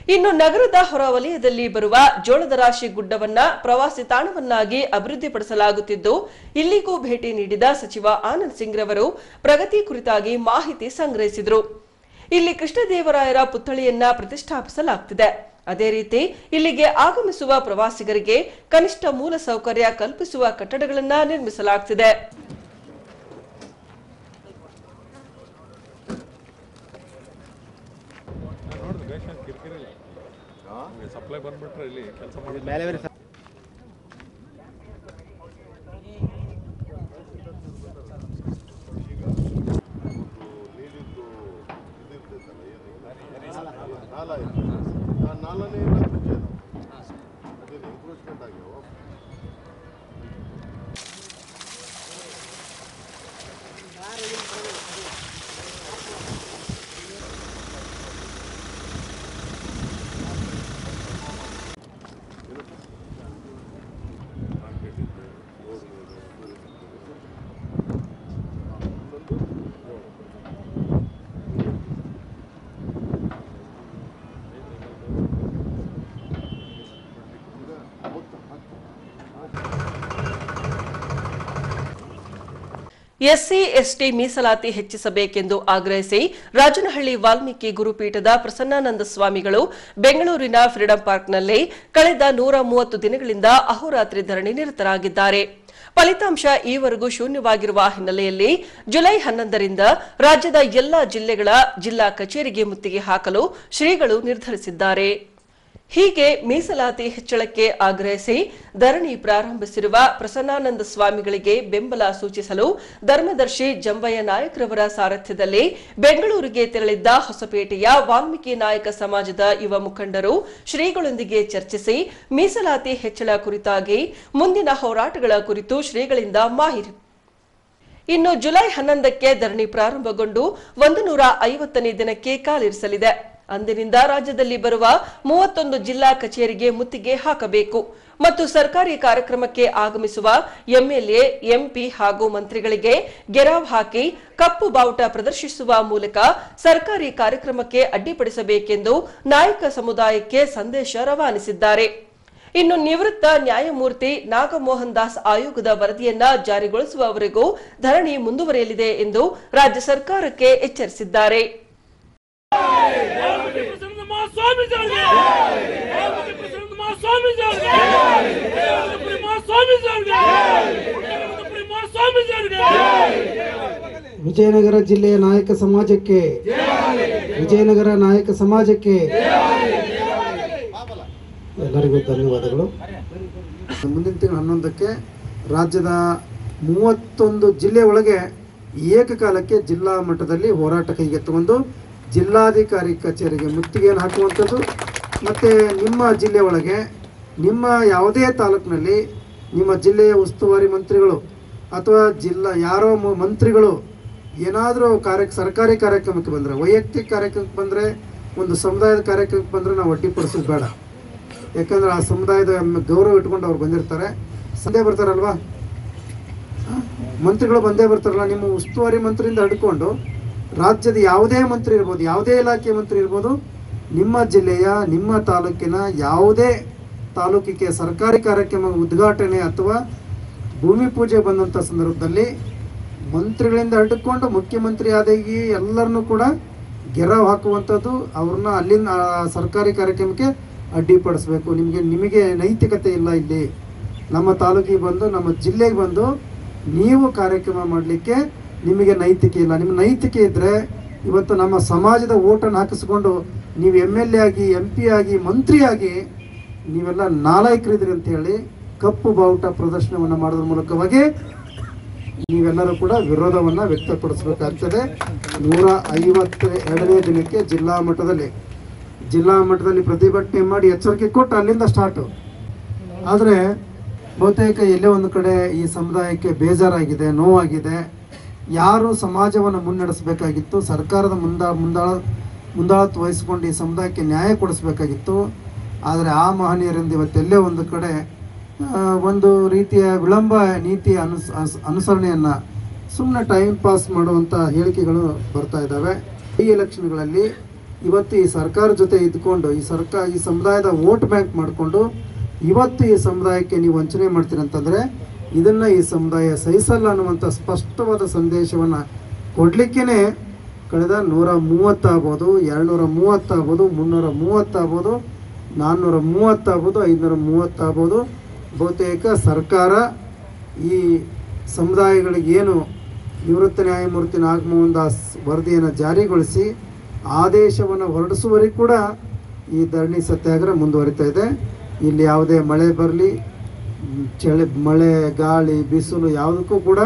Speaker 1: ಇನ್ನು ನಗರದ ಹೊರವಲಯದಲ್ಲಿ ಬರುವ ಜೋಳದ ರಾಶಿ ಗುಡ್ಡವನ್ನ ಪ್ರವಾಸಿ ತಾಣವನ್ನಾಗಿ ಅಭಿವೃದ್ಧಿಪಡಿಸಲಾಗುತ್ತಿದ್ದು ಇಲ್ಲಿಗೂ ಭೇಟಿ ನೀಡಿದ ಸಚಿವ ಆನಂದ್ ಸಿಂಗ್ ರವರು ಪ್ರಗತಿ ಕುರಿತಾಗಿ ಮಾಹಿತಿ ಸಂಗ್ರಹಿಸಿದರು ಇಲ್ಲಿ ಕೃಷ್ಣದೇವರಾಯರ ಪುತ್ಥಳಿಯನ್ನ ಪ್ರತಿಷ್ಠಾಪಿಸಲಾಗುತ್ತಿದೆ ಅದೇ ರೀತಿ ಇಲ್ಲಿಗೆ ಆಗಮಿಸುವ ಪ್ರವಾಸಿಗರಿಗೆ ಕನಿಷ್ಠ ಮೂಲ ಸೌಕರ್ಯ ಕಲ್ಪಿಸುವ ಕಟ್ಟಡಗಳನ್ನ ನಿರ್ಮಿಸಲಾಗುತ್ತಿದೆ
Speaker 5: ಸಪ್ಲೈ ಬಂದ್ಬಿಟ್ರೆ ಇಲ್ಲಿ ಕೆಲಸ ಮಾಡಿ
Speaker 3: ನಾಲ ಇದೆ ಆ ನಾಲನೇ ಇಲ್ಲ ಬ್ರಿಡ್ಜ್ ಅದು ಅದೇನು ಎಂಕ್ರೋಚ್ಮೆಂಟ್ ಆಗ್ಯಾವ
Speaker 1: ಎಸ್ಸಿ ಎಸ್ಟಿ ಮೀಸಲಾತಿ ಹೆಚ್ಚಿಸಬೇಕೆಂದು ಆಗ್ರಹಿಸಿ ರಾಜನಹಳ್ಳಿ ವಾಲ್ಮೀಕಿ ಗುರುಪೀಠದ ಪ್ರಸನ್ನಾನಂದ ಸ್ವಾಮಿಗಳು ಬೆಂಗಳೂರಿನ ಫ್ರೀಡಂ ಪಾರ್ಕ್ನಲ್ಲಿ ಕಳೆದ ನೂರ ಮೂವತ್ತು ದಿನಗಳಿಂದ ಅಹೋರಾತ್ರಿ ಧರಣಿ ನಿರತರಾಗಿದ್ದಾರೆ ಫಲಿತಾಂಶ ಈವರೆಗೂ ಶೂನ್ಯವಾಗಿರುವ ಹಿನ್ನೆಲೆಯಲ್ಲಿ ಜುಲೈ ಹನ್ನೊಂದರಿಂದ ರಾಜ್ಯದ ಎಲ್ಲಾ ಜಿಲ್ಲೆಗಳ ಜಿಲ್ಲಾ ಕಚೇರಿಗೆ ಮುತ್ತಿಗೆ ಹಾಕಲು ಶ್ರೀಗಳು ನಿರ್ಧರಿಸಿದ್ದಾರೆ ಹೀಗೆ ಮೀಸಲಾತಿ ಹೆಚ್ಚಳಕ್ಕೆ ಆಗ್ರಹಿಸಿ ಧರಣಿ ಪ್ರಾರಂಭಿಸಿರುವ ಪ್ರಸನ್ನಾನಂದ ಸ್ವಾಮಿಗಳಿಗೆ ಬೆಂಬಲ ಸೂಚಿಸಲು ಧರ್ಮದರ್ಶಿ ಜಂಬಯ್ಯ ನಾಯಕರವರ ಸಾರಥ್ಯದಲ್ಲಿ ಬೆಂಗಳೂರಿಗೆ ತೆರಳಿದ್ದ ಹೊಸಪೇಟೆಯ ವಾಲ್ಮೀಕಿ ನಾಯಕ ಸಮಾಜದ ಯುವ ಮುಖಂಡರು ಶ್ರೀಗಳೊಂದಿಗೆ ಚರ್ಚಿಸಿ ಮೀಸಲಾತಿ ಹೆಚ್ಚಳ ಕುರಿತಾಗಿ ಮುಂದಿನ ಹೋರಾಟಗಳ ಕುರಿತು ಶ್ರೀಗಳಿಂದ ಮಾಹಿತಿ ಇನ್ನು ಜುಲೈ ಹನ್ನೊಂದಕ್ಕೆ ಧರಣಿ ಪ್ರಾರಂಭಗೊಂಡು ಒಂದು ನೂರ ಐವತ್ತನೇ ದಿನಕ್ಕೆ ಕಾಲಿರಿಸಲಿದೆ ಅಂದಿನಿಂದ ರಾಜ್ಯದಲ್ಲಿ ಬರುವ ಮೂವತ್ತೊಂದು ಜಿಲ್ಲಾ ಕಚೇರಿಗೆ ಮುತ್ತಿಗೆ ಹಾಕಬೇಕು ಮತ್ತು ಸರ್ಕಾರಿ ಕಾರ್ಯಕ್ರಮಕ್ಕೆ ಆಗಮಿಸುವ ಎಂಎಲ್ಎ ಎಂಪಿ ಹಾಗೂ ಮಂತ್ರಿಗಳಿಗೆ ಗೆರಾವ್ ಹಾಕಿ ಕಪ್ಪು ಬಾವುಟ ಪ್ರದರ್ಶಿಸುವ ಮೂಲಕ ಸರ್ಕಾರಿ ಕಾರ್ಯಕ್ರಮಕ್ಕೆ ಅಡ್ಡಿಪಡಿಸಬೇಕೆಂದು ನಾಯಕ ಸಮುದಾಯಕ್ಕೆ ಸಂದೇಶ ರವಾನಿಸಿದ್ದಾರೆ ಇನ್ನು ನಿವೃತ್ತ ನ್ಯಾಯಮೂರ್ತಿ ನಾಗಮೋಹನ್ ದಾಸ್ ಆಯೋಗದ ವರದಿಯನ್ನ ಜಾರಿಗೊಳಿಸುವವರೆಗೂ ಧರಣಿ ಮುಂದುವರಿಯಲಿದೆ ಎಂದು ರಾಜ್ಯ ಸರ್ಕಾರಕ್ಕೆ ಎಚ್ಚರಿಸಿದ್ದಾರೆ
Speaker 6: ಪ್ರಸನ್ನ ಮಹಾಸ್ವಾಮಿ ಜಾರಿಗೆ ಪ್ರಸನ್ನ ಮಹಾಸ್ವಾಮಿ ಜಾರಿಗೆ ಮಹಾಸ್ವಾಮಿ ಜಾರಿಗೆ ಮಹಾಸ್ವಾಮಿ ಜಾರಿಗೆ
Speaker 7: ವಿಜಯನಗರ ಜಿಲ್ಲೆಯ ನಾಯಕ ಸಮಾಜಕ್ಕೆ ವಿಜಯನಗರ ನಾಯಕ ಸಮಾಜಕ್ಕೆ ಎಲ್ಲರಿಗೂ ಧನ್ಯವಾದಗಳು ಮುಂದಿನ ತಿಂಗಳು ಹನ್ನೊಂದಕ್ಕೆ ರಾಜ್ಯದ ಮೂವತ್ತೊಂದು ಜಿಲ್ಲೆ ಒಳಗೆ ಏಕಕಾಲಕ್ಕೆ ಜಿಲ್ಲಾ ಮಟ್ಟದಲ್ಲಿ ಹೋರಾಟ ಕೈಗೆತ್ತಿಕೊಂಡು ಜಿಲ್ಲಾಧಿಕಾರಿ ಕಚೇರಿಗೆ ಮುತ್ತಿಗೆಯನ್ನು ಹಾಕುವಂಥದ್ದು ಮತ್ತು ನಿಮ್ಮ ಜಿಲ್ಲೆ ಒಳಗೆ ನಿಮ್ಮ ಯಾವುದೇ ತಾಲೂಕಿನಲ್ಲಿ ನಿಮ್ಮ ಜಿಲ್ಲೆಯ ಉಸ್ತುವಾರಿ ಮಂತ್ರಿಗಳು ಅಥವಾ ಜಿಲ್ಲಾ ಯಾರೋ ಮ- ಮಂತ್ರಿಗಳು ಏನಾದರೂ ಕಾರ್ಯ ಸರ್ಕಾರಿ ಕಾರ್ಯಕ್ರಮಕ್ಕೆ ಬಂದರೆ ವೈಯಕ್ತಿಕ ಕಾರ್ಯಕ್ರಮಕ್ಕೆ ಬಂದರೆ ಒಂದು ಸಮುದಾಯದ ಕಾರ್ಯಕ್ರಮಕ್ಕೆ ಬಂದರೆ ನಾವು ಅಡ್ಡಿಪಡಿಸೋದು ಬೇಡ ಯಾಕಂದ್ರೆ ಆ ಸಮುದಾಯದ ಮ- ಗೌರವ ಇಟ್ಕೊಂಡು ಅವ್ರು ಬಂದಿರ್ತಾರೆ ಸಂದೇ ಬರ್ತಾರಲ್ವಾ ಹ? ಮಂತ್ರಿಗಳು ಬಂದೇ ಬರ್ತಾರಲ್ಲ ನಿಮ್ಮ ಉಸ್ತುವಾರಿ ಮಂತ್ರಿಯಿಂದ ಹಿಡ್ಕೊಂಡು ರಾಜ್ಯದ ಯಾವುದೇ ಮಂತ್ರಿ ಇರ್ಬೋದು ಯಾವುದೇ ಇಲಾಖೆ ಮಂತ್ರಿ ಇರ್ಬೋದು ನಿಮ್ಮ ಜಿಲ್ಲೆಯ ನಿಮ್ಮ ತಾಲೂಕಿನ ಯಾವುದೇ ತಾಲೂಕಿಗೆ ಸರ್ಕಾರಿ ಕಾರ್ಯಕ್ರಮ ಉದ್ಘಾಟನೆ ಅಥವಾ ಭೂಮಿ ಪೂಜೆ ಬಂದಂಥ ಸಂದರ್ಭದಲ್ಲಿ ಮಂತ್ರಿಗಳಿಂದ ಹಿಡ್ಕೊಂಡು ಮುಖ್ಯಮಂತ್ರಿ ಆದಾಗಿ ಎಲ್ಲರನ್ನೂ ಕೂಡ ಗೆರವು ಹಾಕುವಂಥದ್ದು ಅವ್ರನ್ನ ಅಲ್ಲಿಂದ ಆ ಸರ್ಕಾರಿ ಕಾರ್ಯಕ್ರಮಕ್ಕೆ ಅಡ್ಡಿಪಡಿಸ್ಬೇಕು ನಿಮಗೆ ನಿಮಗೆ ನೈತಿಕತೆ ಇಲ್ಲ ಇಲ್ಲಿ ನಮ್ಮ ತಾಲೂಕಿಗೆ ಬಂದು ನಮ್ಮ ಜಿಲ್ಲೆಗೆ ಬಂದು ನೀವು ಕಾರ್ಯಕ್ರಮ ಮಾಡಲಿಕ್ಕೆ ನಿಮಗೆ ನೈತಿಕೆ ಇಲ್ಲ ನಿಮ್ಮ ನೈತಿಕೆ ಇದ್ದರೆ ಇವತ್ತು ನಮ್ಮ ಸಮಾಜದ ಓಟನ್ನು ಹಾಕಿಸ್ಕೊಂಡು ನೀವು ಎಮ್ ಎಲ್ ಎ ಆಗಿ ಎಂ ಪಿ ಆಗಿ ಮಂತ್ರಿ ಆಗಿ ನೀವೆಲ್ಲ ನಾಲಾಯಕರಿದ್ರಿ ಅಂತ ಹೇಳಿ ಕಪ್ಪು ಬಾವುಟ ಪ್ರದರ್ಶನವನ್ನು ಮಾಡೋದ್ರ ಮೂಲಕವಾಗಿ ನೀವೆಲ್ಲರೂ ಕೂಡ ವಿರೋಧವನ್ನು ವ್ಯಕ್ತಪಡಿಸಬೇಕಾಗ್ತದೆ ನೂರ ಐವತ್ತ ಎರಡನೇ ದಿನಕ್ಕೆ ಜಿಲ್ಲಾ ಮಟ್ಟದಲ್ಲಿ ಜಿಲ್ಲಾ ಮಟ್ಟದಲ್ಲಿ ಪ್ರತಿಭಟನೆ ಮಾಡಿ ಎಚ್ಚರಿಕೆ ಕೊಟ್ಟು ಅಲ್ಲಿಂದ ಸ್ಟಾರ್ಟು ಆದರೆ ಬಹುತೇಕ ಎಲ್ಲೇ ಒಂದು ಕಡೆ ಈ ಸಮುದಾಯಕ್ಕೆ ಬೇಜಾರಾಗಿದೆ ನೋವಾಗಿದೆ ಯಾರು ಸಮಾಜವನ್ನು ಮುನ್ನಡೆಸಬೇಕಾಗಿತ್ತು ಸರ್ಕಾರದ ಮುಂದಾ ಮುಂದಾಳ ಮುಂದಾಳತ್ವ ವಹಿಸ್ಕೊಂಡು ಈ ಸಮುದಾಯಕ್ಕೆ ನ್ಯಾಯ ಕೊಡಿಸ್ಬೇಕಾಗಿತ್ತು ಆದರೆ ಆ ಮಹನೀಯರಿಂದ ಇವತ್ತೆಲ್ಲೇ ಒಂದು ಕಡೆ ಆ, ಒಂದು ರೀತಿಯ ವಿಳಂಬ ನೀತಿಯ ಅನುಸ್ ಅಸ್- ಅನುಸರಣೆಯನ್ನು ಸುಮ್ಮನೆ ಟೈಮ್ ಪಾಸ್ ಮಾಡುವಂಥ ಹೇಳಿಕೆಗಳು ಬರ್ತಾ ಇದ್ದಾವೆ ಈ ಎಲೆಕ್ಷನ್ಗಳಲ್ಲಿ ಇವತ್ತು ಈ ಸರ್ಕಾರ ಜೊತೆ ಇದ್ಕೊಂಡು ಈ ಸರ್ಕಾರ ಈ ಸಮುದಾಯದ ವೋಟ್ ಬ್ಯಾಂಕ್ ಮಾಡಿಕೊಂಡು ಇವತ್ತು ಈ ಸಮುದಾಯಕ್ಕೆ ನೀವು ವಂಚನೆ ಮಾಡ್ತೀರಂತಂದರೆ ಇದನ್ನು ಈ ಸಮುದಾಯ ಸಹಿಸಲ್ಲ ಅನ್ನುವಂಥ ಸ್ಪಷ್ಟವಾದ ಸಂದೇಶವನ್ನು ಕೊಡಲಿಕ್ಕೇ ಕಳೆದ ನೂರ ಮೂವತ್ತಾಗ್ಬೋದು ಎರಡುನೂರ ಮೂವತ್ತಾಗ್ಬೋದು ಮುನ್ನೂರ ಮೂವತ್ತಾಗ್ಬೋದು ನಾನ್ನೂರ ಮೂವತ್ತಾಗ್ಬೋದು ಐದುನೂರ ಮೂವತ್ತಾಗ್ಬೋದು ಬಹುತೇಕ ಸರ್ಕಾರ ಈ ಸಮುದಾಯಗಳಿಗೇನು ನಿವೃತ್ತ ನ್ಯಾಯಮೂರ್ತಿ ನಾಗಮೋಹನ್ ದಾಸ್ ವರದಿಯನ್ನು ಜಾರಿಗೊಳಿಸಿ ಆದೇಶವನ್ನು ಹೊರಡಿಸುವವರೆಗೂ ಕೂಡ ಈ ಧರಣಿ ಸತ್ಯಾಗ್ರಹ ಮುಂದುವರಿತಾ ಇದೆ ಇಲ್ಲಿ ಯಾವುದೇ ಮಳೆ ಬರಲಿ ಚಳಿ ಮಳೆ ಗಾಳಿ ಬಿಸಿಲು ಯಾವುದಕ್ಕೂ ಕೂಡ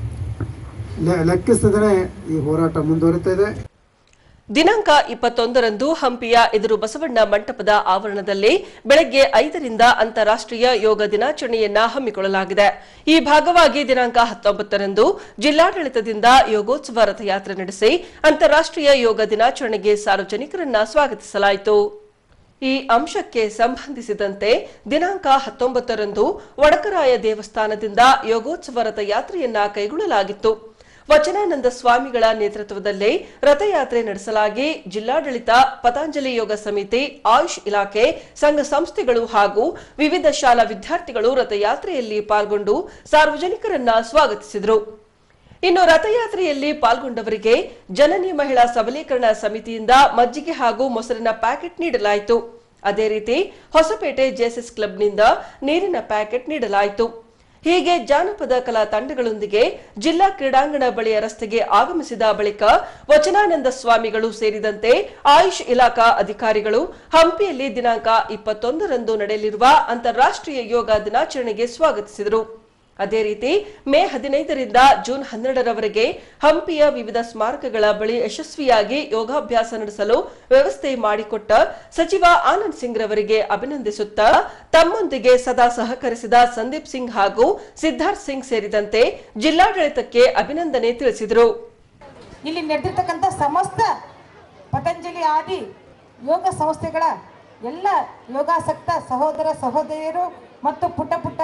Speaker 7: ಲೆ- ಲೆಕ್ಕಿಸದೇ ಈ ಹೋರಾಟ ಮುಂದುವರಿತಾ ಇದೆ
Speaker 1: ದಿನಾಂಕ ಇಪ್ಪತ್ತೊಂದರಂದು ಹಂಪಿಯ ಎದುರು ಬಸವಣ್ಣ ಮಂಟಪದ ಆವರಣದಲ್ಲಿ ಬೆಳಗ್ಗೆ ಐದರಿಂದ ಅಂತಾರಾಷ್ಟ್ರೀಯ ಯೋಗ ದಿನಾಚರಣೆಯನ್ನ ಹಮ್ಮಿಕೊಳ್ಳಲಾಗಿದೆ ಈ ಭಾಗವಾಗಿ ದಿನಾಂಕ ಹತ್ತೊಂಬತ್ತರಂದು ಜಿಲ್ಲಾಡಳಿತದಿಂದ ಯೋಗೋತ್ಸವ ರಥಯಾತ್ರೆ ನಡೆಸಿ ಅಂತಾರಾಷ್ಟ್ರೀಯ ಯೋಗ ದಿನಾಚರಣೆಗೆ ಸಾರ್ವಜನಿಕರನ್ನ ಸ್ವಾಗತಿಸಲಾಯಿತು ಈ ಅಂಶಕ್ಕೆ ಸಂಬಂಧಿಸಿದಂತೆ ದಿನಾಂಕ ಹತ್ತೊಂಬತ್ತರಂದು ವಡಕರಾಯ ದೇವಸ್ಥಾನದಿಂದ ಯೋಗೋತ್ಸವ ರಥಯಾತ್ರೆಯನ್ನ ಕೈಗೊಳ್ಳಲಾಗಿತ್ತು ವಚನಾನಂದ ಸ್ವಾಮಿಗಳ ನೇತೃತ್ವದಲ್ಲಿ ರಥಯಾತ್ರೆ ನಡೆಸಲಾಗಿ ಜಿಲ್ಲಾಡಳಿತ ಪತಾಂಜಲಿ ಯೋಗ ಸಮಿತಿ ಆಯುಷ್ ಇಲಾಖೆ ಸಂಘ ಸಂಸ್ಥೆಗಳು ಹಾಗೂ ವಿವಿಧ ಶಾಲಾ ವಿದ್ಯಾರ್ಥಿಗಳು ರಥಯಾತ್ರೆಯಲ್ಲಿ ಪಾಲ್ಗೊಂಡು ಸಾರ್ವಜನಿಕರನ್ನ ಸ್ವಾಗತಿಸಿದರು ಇನ್ನು ರಥಯಾತ್ರೆಯಲ್ಲಿ ಪಾಲ್ಗೊಂಡವರಿಗೆ ಜನನಿ ಮಹಿಳಾ ಸಬಲೀಕರಣ ಸಮಿತಿಯಿಂದ ಮಜ್ಜಿಗೆ ಹಾಗೂ ಮೊಸರಿನ ಪ್ಯಾಕೆಟ್ ನೀಡಲಾಯಿತು ಅದೇ ರೀತಿ ಹೊಸಪೇಟೆ ಜೆಎಸ್ಎಸ್ ಕ್ಲಬ್ನಿಂದ ನೀರಿನ ಪ್ಯಾಕೆಟ್ ನೀಡಲಾಯಿತು ಹೀಗೆ ಜಾನಪದ ಕಲಾ ತಂಡಗಳೊಂದಿಗೆ ಜಿಲ್ಲಾ ಕ್ರೀಡಾಂಗಣ ಬಳಿಯ ರಸ್ತೆಗೆ ಆಗಮಿಸಿದ ಬಳಿಕ ವಚನಾನಂದ ಸ್ವಾಮಿಗಳು ಸೇರಿದಂತೆ ಆಯುಷ್ ಇಲಾಖಾ ಅಧಿಕಾರಿಗಳು ಹಂಪಿಯಲ್ಲಿ ದಿನಾಂಕ ಇಪ್ಪತ್ತೊಂದರಂದು ನಡೆಯಲಿರುವ ಅಂತಾರಾಷ್ಟ್ರೀಯ ಯೋಗ ದಿನಾಚರಣೆಗೆ ಸ್ವಾಗತಿಸಿದರು ಅದೇ ರೀತಿ ಮೇ ಹದಿನೈದರಿಂದ ಜೂನ್ ಹನ್ನೆರಡರವರೆಗೆ ಹಂಪಿಯ ವಿವಿಧ ಸ್ಮಾರಕಗಳ ಬಳಿ ಯಶಸ್ವಿಯಾಗಿ ಯೋಗಾಭ್ಯಾಸ ನಡೆಸಲು ವ್ಯವಸ್ಥೆ ಮಾಡಿಕೊಟ್ಟ ಸಚಿವ ಆನಂದ್ ಸಿಂಗ್ ರವರಿಗೆ ಅಭಿನಂದಿಸುತ್ತಾ ತಮ್ಮೊಂದಿಗೆ ಸದಾ ಸಹಕರಿಸಿದ ಸಂದೀಪ್ ಸಿಂಗ್ ಹಾಗೂ ಸಿದ್ಧಾರ್ಥ್ ಸಿಂಗ್ ಸೇರಿದಂತೆ ಜಿಲ್ಲಾಡಳಿತಕ್ಕೆ ಅಭಿನಂದನೆ ತಿಳಿಸಿದರು
Speaker 8: ಇಲ್ಲಿ ನಡೆದಿರ್ತಕ್ಕಂಥ ಸಮಸ್ತ ಪತಂಜಲಿ ಆದಿ ಯೋಗ ಸಂಸ್ಥೆಗಳ ಎಲ್ಲ ಯೋಗಾಸಕ್ತ ಸಹೋದರ ಸಹೋದರಿಯರು ಮತ್ತು ಪುಟ್ಟ ಪುಟ್ಟ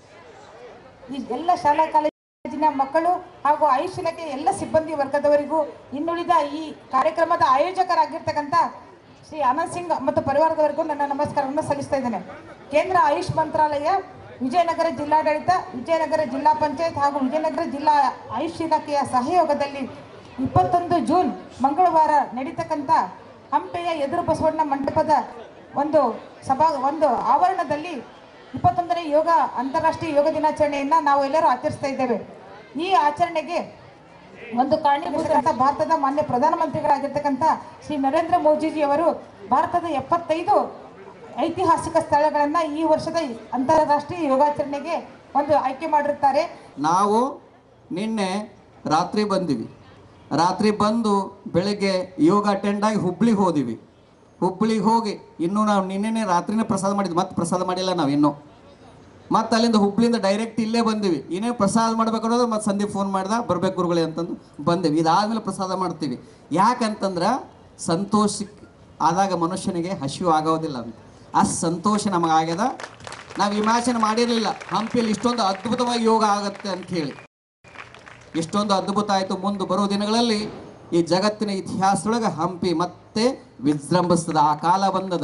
Speaker 8: ಈ ಎಲ್ಲ ಶಾಲಾ ಕಾಲೇಜಿನ ಮಕ್ಕಳು ಹಾಗೂ ಆಯುಷ್ ಇಲಾಖೆ ಎಲ್ಲ ಸಿಬ್ಬಂದಿ ವರ್ಗದವರಿಗೂ ಇನ್ನುಳಿದ ಈ ಕಾರ್ಯಕ್ರಮದ ಆಯೋಜಕರಾಗಿರ್ತಕ್ಕಂಥ ಶ್ರೀ ಆನಂದ್ ಸಿಂಗ್ ಮತ್ತು ಪರಿವಾರದವರೆಗೂ ನನ್ನ ನಮಸ್ಕಾರವನ್ನು ಸಲ್ಲಿಸ್ತಾ ಇದ್ದೇನೆ ಕೇಂದ್ರ ಆಯುಷ್ ಮಂತ್ರಾಲಯ ವಿಜಯನಗರ ಜಿಲ್ಲಾಡಳಿತ ವಿಜಯನಗರ ಜಿಲ್ಲಾ ಪಂಚಾಯತ್ ಹಾಗೂ ವಿಜಯನಗರ ಜಿಲ್ಲಾ ಆಯುಷ್ ಇಲಾಖೆಯ ಸಹಯೋಗದಲ್ಲಿ ಇಪ್ಪತ್ತೊಂದು ಜೂನ್ ಮಂಗಳವಾರ ನಡೀತಕ್ಕಂಥ ಹಂಪೆಯ ಎದುರು ಬಸವಣ್ಣ ಮಂಟಪದ ಒಂದು ಸಭಾ ಒಂದು ಆವರಣದಲ್ಲಿ ಇಪ್ಪತ್ತೊಂದನೇ ಯೋಗ ಅಂತಾರಾಷ್ಟ್ರೀಯ ಯೋಗ ದಿನಾಚರಣೆಯನ್ನ ನಾವು ಎಲ್ಲರೂ ಆಚರಿಸ್ತಾ ಇದ್ದೇವೆ ಈ ಆಚರಣೆಗೆ ಒಂದು ಕಾರಣೀಭೂತರಂತ ಭಾರತದ ಮಾನ್ಯ ಪ್ರಧಾನಮಂತ್ರಿಗಳಾಗಿರ್ತಕ್ಕಂಥ ಶ್ರೀ ನರೇಂದ್ರ ಮೋದಿಜಿ ಅವರು ಭಾರತದ ಎಪ್ಪತ್ತೈದು ಐತಿಹಾಸಿಕ ಸ್ಥಳಗಳನ್ನ ಈ ವರ್ಷದ ಅಂತಾರಾಷ್ಟ್ರೀಯ ಯೋಗಾಚರಣೆಗೆ ಒಂದು ಆಯ್ಕೆ ಮಾಡಿರುತ್ತಾರೆ
Speaker 9: ನಾವು ನಿನ್ನೆ ರಾತ್ರಿ ಬಂದಿವಿ ರಾತ್ರಿ ಬಂದು ಬೆಳಗ್ಗೆ ಯೋಗ ಅಟೆಂಡ್ ಆಗಿ ಹುಬ್ಳಿಗೆ ಹೋದಿವಿ ಹುಬ್ಳಿಗೆ ಹೋಗಿ ಇನ್ನೂ ನಾವು ನಿನ್ನೆನೇ ರಾತ್ರಿನೇ ಪ್ರಸಾದ ಮಾಡಿದ್ವಿ ಮತ್ತೆ ಪ್ರಸಾದ ಮಾಡಿಲ್ಲ ನಾವು ಇನ್ನೂ ಮತ್ತೆ ಅಲ್ಲಿಂದ ಹುಬ್ಳಿಂದ ಡೈರೆಕ್ಟ್ ಇಲ್ಲೇ ಬಂದಿವಿ ಇನ್ನೇ ಪ್ರಸಾದ ಮಾಡ್ಬೇಕು ಅನ್ನೋದು ಮತ್ತೆ ಸಂದೀಪ್ ಫೋನ್ ಮಾಡ್ದ ಬರ್ಬೇಕು ಗುರುಗಳೇ ಅಂತಂದು ಬಂದೇವಿ ಇದಾದ್ಮೇಲೆ ಪ್ರಸಾದ ಮಾಡ್ತೀವಿ ಯಾಕಂತಂದ್ರೆ ಸಂತೋಷ ಆದಾಗ ಮನುಷ್ಯನಿಗೆ ಹಸಿವು ಆಗೋದಿಲ್ಲ ಅಂತ ಅಷ್ಟು ಸಂತೋಷ ನಮಗಾಗ್ಯದ ನಾವು ಇಮ್ಯಾಜಿನ್ ಮಾಡಿರಲಿಲ್ಲ ಹಂಪಿಯಲ್ಲಿ ಇಷ್ಟೊಂದು ಅದ್ಭುತವಾಗಿ ಯೋಗ ಆಗತ್ತೆ ಅಂತ ಹೇಳಿ ಇಷ್ಟೊಂದು ಅದ್ಭುತ ಆಯಿತು ಮುಂದೆ ಬರೋ ದಿನಗಳಲ್ಲಿ ಈ ಜಗತ್ತಿನ ಇತಿಹಾಸದೊಳಗೆ ಹಂಪಿ ಮತ್ತೆ ವಿಜೃಂಭಿಸ್ತದ ಆ ಕಾಲ ಬಂದದ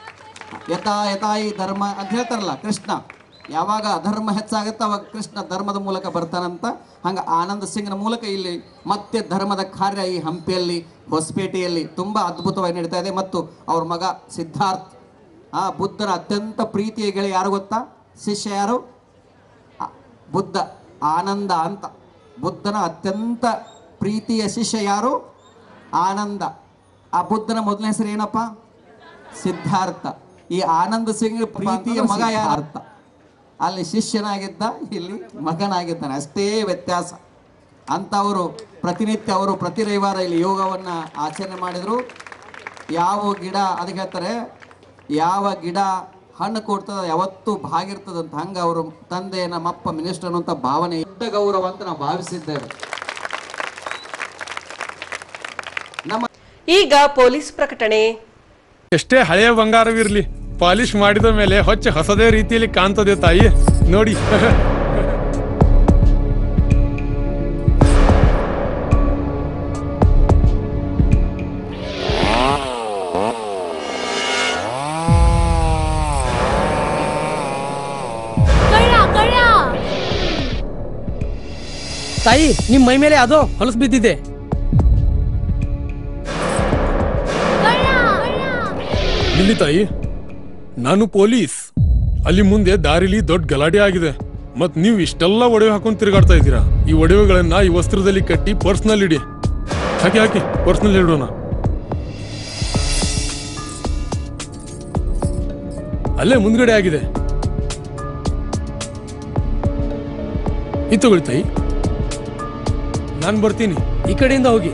Speaker 9: ಯಥಾ ಯಥಾ ಈ ಧರ್ಮ ಅಂತ ಹೇಳ್ತಾರಲ್ಲ ಕೃಷ್ಣ ಯಾವಾಗ ಅಧರ್ಮ ಹೆಚ್ಚಾಗುತ್ತೆ ಅವಾಗ ಕೃಷ್ಣ ಧರ್ಮದ ಮೂಲಕ ಬರ್ತಾನಂತ ಹಂಗೆ ಆನಂದ್ ಸಿಂಗ್ನ ಮೂಲಕ ಇಲ್ಲಿ ಮತ್ತೆ ಧರ್ಮದ ಕಾರ್ಯ ಈ ಹಂಪಿಯಲ್ಲಿ ಹೊಸಪೇಟೆಯಲ್ಲಿ ತುಂಬ ಅದ್ಭುತವಾಗಿ ನಡೀತಾ ಇದೆ ಮತ್ತು ಅವ್ರ ಮಗ ಸಿದ್ಧಾರ್ಥ್ ಆ ಬುದ್ಧನ ಅತ್ಯಂತ ಪ್ರೀತಿಯ ಗೆಳೆಯ ಯಾರು ಗೊತ್ತಾ ಶಿಷ್ಯ ಯಾರು ಆ- ಬುದ್ಧ ಆನಂದ ಅಂತ ಬುದ್ಧನ ಅತ್ಯಂತ ಪ್ರೀತಿಯ ಶಿಷ್ಯ ಯಾರು ಆನಂದ ಆ ಬುದ್ಧನ ಮೊದಲನೇ ಹೆಸರು ಏನಪ್ಪ ಸಿದ್ಧಾರ್ಥ ಈ ಆನಂದ ಸಿಂಗ್ ಪ್ರೀತಿಯ ಮಗ ಯಾರ್ಥ ಅಲ್ಲಿ ಶಿಷ್ಯನಾಗಿದ್ದ ಇಲ್ಲಿ ಮಗನಾಗಿದ್ದಾನೆ ಅಷ್ಟೇ ವ್ಯತ್ಯಾಸ ಅಂಥವರು ಪ್ರತಿನಿತ್ಯ ಅವರು ಪ್ರತಿ ರವಿವಾರ ಇಲ್ಲಿ ಯೋಗವನ್ನು ಆಚರಣೆ ಮಾಡಿದರು ಯಾವ ಗಿಡ ಅದಕ್ಕೆ ಹೇಳ್ತಾರೆ ಯಾವ ಗಿಡ ಹಣ್ಣು ಕೊಡ್ತದ ಯಾವತ್ತೂ ಭಾಗಿರ್ತದಂತ ಹಂಗೆ ಅವರು ತಂದೆ ನಮ್ಮಪ್ಪ ಮಿನಿಸ್ಟರ್ ಅನ್ನುವಂಥ ಭಾವನೆ ದೊಡ್ಡ ಗೌರವ ಅಂತ ನಾವು ಭಾವಿಸಿದ್ದೇವೆ ನಮ್ಮ
Speaker 1: ಈಗ ಪೊಲೀಸ್ ಪ್ರಕಟಣೆ
Speaker 5: ಎಷ್ಟೇ ಹಳೆಯ ಬಂಗಾರವಿರ್ಲಿ ಪಾಲಿಶ್ ಮಾಡಿದ ಮೇಲೆ ಹೊಚ್ಚ ಹೊಸದೇ ರೀತಿಯಲ್ಲಿ ಕಾಣ್ತದೆ ತಾಯಿ ನೋಡಿ
Speaker 10: ತಾಯಿ ನಿಮ್ ಮೈ ಮೇಲೆ ಅದೋ ಹೊಲಸು ಬಿದ್ದಿದೆ
Speaker 5: ಇಲ್ಲಿ ತಾಯಿ ನಾನು ಪೊಲೀಸ್ ಅಲ್ಲಿ ಮುಂದೆ ದಾರಿಲಿ ದೊಡ್ಡ ಗಲಾಟೆ ಆಗಿದೆ ಮತ್ ನೀವು ಇಷ್ಟೆಲ್ಲ ಒಡವೆ ಹಾಕೊಂಡು ತಿರುಗಾಡ್ತಾ ಇದ್ದೀರಾ ಈ ಒಡವೆಗಳನ್ನ ಈ ವಸ್ತ್ರದಲ್ಲಿ ಕಟ್ಟಿ ಪರ್ಸ್ನಲ್ಲಿ ಇಡಿ ಹಾಕಿ ಹಾಕಿ ಪರ್ಸ್ನಲ್ಲಿ ಇಡೋಣ ಅಲ್ಲೇ ಮುಂದ್ಗಡೆ ಆಗಿದೆ ಇದು ತಗೊಳ್ಳಿ ತಾಯಿ ನಾನು ಬರ್ತೀನಿ
Speaker 10: ಈ ಕಡೆಯಿಂದ ಹೋಗಿ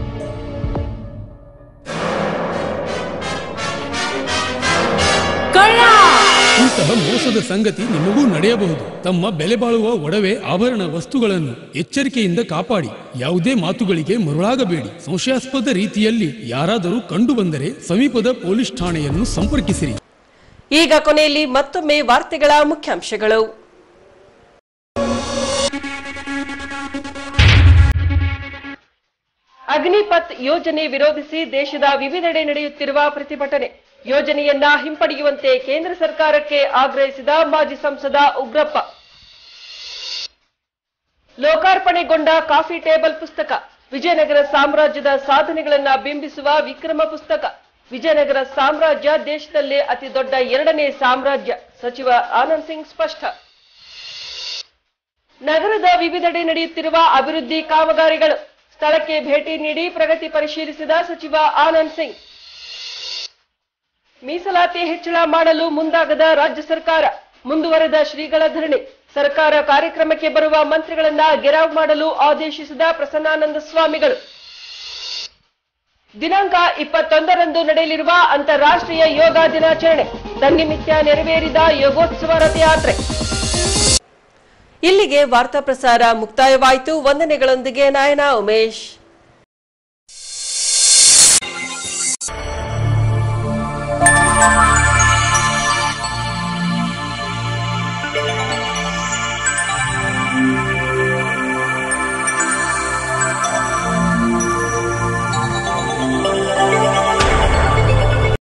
Speaker 5: ಇಂತಹ ಮೋಸದ ಸಂಗತಿ ನಿಮಗೂ ನಡೆಯಬಹುದು ತಮ್ಮ ಬೆಲೆ ಬಾಳುವ ಒಡವೆ ಆಭರಣ ವಸ್ತುಗಳನ್ನು ಎಚ್ಚರಿಕೆಯಿಂದ ಕಾಪಾಡಿ ಯಾವುದೇ ಮಾತುಗಳಿಗೆ ಮರುಳಾಗಬೇಡಿ ಸಂಶಯಾಸ್ಪದ ರೀತಿಯಲ್ಲಿ ಯಾರಾದರೂ ಕಂಡು ಬಂದರೆ ಸಮೀಪದ ಪೊಲೀಸ್ ಠಾಣೆಯನ್ನು ಸಂಪರ್ಕಿಸಿರಿ
Speaker 1: ಈಗ ಕೊನೆಯಲ್ಲಿ ಮತ್ತೊಮ್ಮೆ ವಾರ್ತೆಗಳ ಮುಖ್ಯಾಂಶಗಳು ಅಗ್ನಿಪಥ್ ಯೋಜನೆ ವಿರೋಧಿಸಿ ದೇಶದ ವಿವಿಧೆಡೆ ನಡೆಯುತ್ತಿರುವ ಪ್ರತಿಭಟನೆ ಯೋಜನೆಯನ್ನ ಹಿಂಪಡೆಯುವಂತೆ ಕೇಂದ್ರ ಸರ್ಕಾರಕ್ಕೆ ಆಗ್ರಹಿಸಿದ ಮಾಜಿ ಸಂಸದ ಉಗ್ರಪ್ಪ ಲೋಕಾರ್ಪಣೆಗೊಂಡ ಕಾಫಿ ಟೇಬಲ್ ಪುಸ್ತಕ ವಿಜಯನಗರ ಸಾಮ್ರಾಜ್ಯದ ಸಾಧನೆಗಳನ್ನ ಬಿಂಬಿಸುವ ವಿಕ್ರಮ ಪುಸ್ತಕ ವಿಜಯನಗರ ಸಾಮ್ರಾಜ್ಯ ದೇಶದಲ್ಲೇ ಅತಿ ದೊಡ್ಡ ಎರಡನೇ ಸಾಮ್ರಾಜ್ಯ ಸಚಿವ ಆನಂದ್ ಸಿಂಗ್ ಸ್ಪಷ್ಟ ನಗರದ ವಿವಿಧೆಡೆ ನಡೆಯುತ್ತಿರುವ ಅಭಿವೃದ್ಧಿ ಕಾಮಗಾರಿಗಳು ಸ್ಥಳಕ್ಕೆ ಭೇಟಿ ನೀಡಿ ಪ್ರಗತಿ ಪರಿಶೀಲಿಸಿದ ಸಚಿವ ಆನಂದ್ ಸಿಂಗ್ ಮೀಸಲಾತಿ ಹೆಚ್ಚಳ ಮಾಡಲು ಮುಂದಾಗದ ರಾಜ್ಯ ಸರ್ಕಾರ ಮುಂದುವರೆದ ಶ್ರೀಗಳ ಧರಣಿ ಸರ್ಕಾರ ಕಾರ್ಯಕ್ರಮಕ್ಕೆ ಬರುವ ಮಂತ್ರಿಗಳನ್ನ ಗೆರಾವ್ ಮಾಡಲು ಆದೇಶಿಸಿದ ಪ್ರಸನ್ನಾನಂದ ಸ್ವಾಮಿಗಳು ದಿನಾಂಕ ಇಪ್ಪತ್ತೊಂದರಂದು ನಡೆಯಲಿರುವ ಅಂತಾರಾಷ್ಟ್ರೀಯ ಯೋಗ ದಿನಾಚರಣೆ ತನ್ನಿಮಿತ್ಯ ನೆರವೇರಿದ ಯೋಗೋತ್ಸವ ರಥಯಾತ್ರೆ ಇಲ್ಲಿಗೆ ವಾರ್ತಾ ಪ್ರಸಾರ ಮುಕ್ತಾಯವಾಯಿತು ವಂದನೆಗಳೊಂದಿಗೆ ನಾಯನ ಉಮೇಶ್
Speaker 11: Thank you.